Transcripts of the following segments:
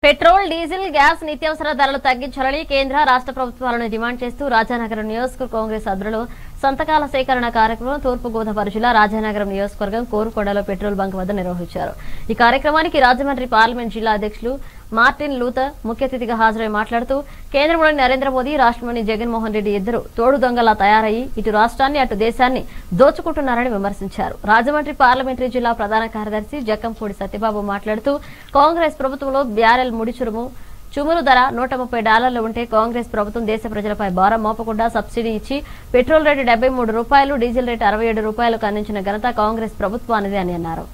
petrol diesel gas నిత్యావసర ధరలు తగ్గించాలని కేంద్ర రాష్ట్ర ప్రభుత్వాలను డిమాండ్ చేస్తూ రాజానగరం నియోజకవర్గ కాంగ్రెస్ ఆధ్వర్యంలో సంతకాల సేకరణ కార్యక్రమం తూర్పు గోదావరి జిల్లా రాజానగరం నియోజకవర్గం కోరుకొండలో పెట్రోల్ బంక్ వద్ద నిర్వహించారు ఈ కార్యక్రమానికి రాజమండ్రి పార్లమెంట్ జిల్లా అధ్యక్షులు మార్టిన్ లూథర్ ముఖ్య అతిథిగా హాజరై మాట్లాడుతూ కేంద్రంలోని నరేంద్ర మోదీ రాష్ట్రంలోని జగన్మోహన్ రెడ్డి ఇద్దరు తోడు దొంగలా తయారయ్యి ఇటు రాష్ట్రాన్ని అటు దేశాన్ని దోచుకుంటున్నారని విమర్శించారు రాజమండ్రి పార్లమెంటరీ జిల్లా ప్రధాన కార్యదర్శి జక్కంపూడి సత్యబాబు మాట్లాడుతూ కాంగ్రెస్ ప్రభుత్వంలో బ్యారెల్ ముడిచురుము చుమురు ధర నూట ముప్పై డాలర్లు ఉంటే కాంగ్రెస్ ప్రభుత్వం దేశ ప్రజలపై భారం మోపకుండా సబ్సిడీ ఇచ్చి పెట్రోల్ రేటు డెబ్బై మూడు రూపాయలు డీజిల్ రేటు అరవై ఏడు రూపాయలకు అందించిన ఘనత కాంగ్రెస్ ప్రభుత్వానిదే అని అన్నారు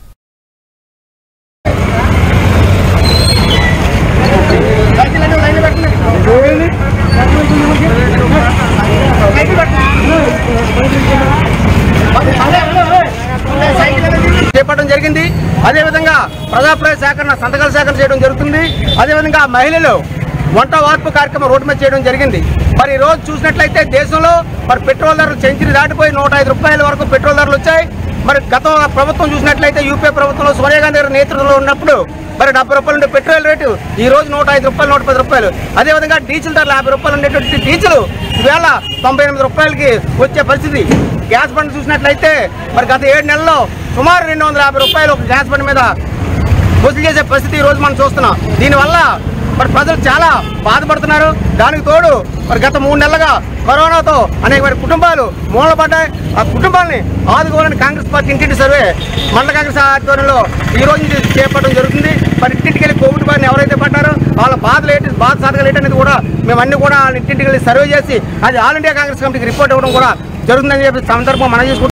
చేపట్టడం జరిగింది అదేవిధంగా ప్రజాప్రాయ సేకరణ సంతకాల సేకరణ చేయడం జరుగుతుంది అదేవిధంగా మహిళలు వంట వార్పు కార్యక్రమం రోడ్డు మీద చేయడం జరిగింది మరి ఈ రోజు చూసినట్లయితే దేశంలో మరి పెట్రోల్ ధరలు సెంచరీ దాటిపోయి నూట ఐదు రూపాయల వరకు పెట్రోల్ ధరలు వచ్చాయి మరి గత ప్రభుత్వం చూసినట్లయితే యూపీఏ ప్రభుత్వంలో సోనియా గాంధీ గారి నేతృత్వంలో ఉన్నప్పుడు మరి డెబ్బై రూపాయలు ఉండే పెట్రోల్ రేటు ఈ రోజు నూట ఐదు రూపాయలు నూట పది రూపాయలు అదేవిధంగా డీజిల్ ధరలు యాభై రూపాయలు ఉండేటువంటి డీజిల్ ఈవేళ తొంభై ఎనిమిది రూపాయలకి వచ్చే పరిస్థితి గ్యాస్ బండ్ చూసినట్లయితే మరి గత ఏడు నెలల్లో సుమారు రెండు వందల యాభై రూపాయలు ఒక గ్యాస్ బండ్ మీద వసూలు చేసే పరిస్థితి ఈ రోజు మనం చూస్తున్నాం దీనివల్ల మరి ప్రజలు చాలా బాధపడుతున్నారు దానికి తోడు మరి గత మూడు నెలలుగా కరోనాతో అనేక మరి కుటుంబాలు మూలపడ్డాయి ఆ కుటుంబాలని ఆదుకోవాలని కాంగ్రెస్ పార్టీ ఇంటింటి సర్వే మండల కాంగ్రెస్ ఆధ్వర్యంలో ఈ రోజు నుంచి చేపట్టడం జరుగుతుంది మరి ఇంటింటికి వెళ్ళి కోవిడ్ బారిని ఎవరైతే పడ్డారో వాళ్ళ బాధలు ఏంటి బాధ సాధకాలు ఏంటనేది కూడా మేము అన్ని కూడా వాళ్ళ ఇంటింటికి వెళ్ళి సర్వే చేసి అది ఆల్ ఇండియా కాంగ్రెస్ కమిటీకి రిపోర్ట్ ఇవ్వడం కూడా జరుగుతుందని చెప్పి సందర్భం మనం చేసుకుంటాం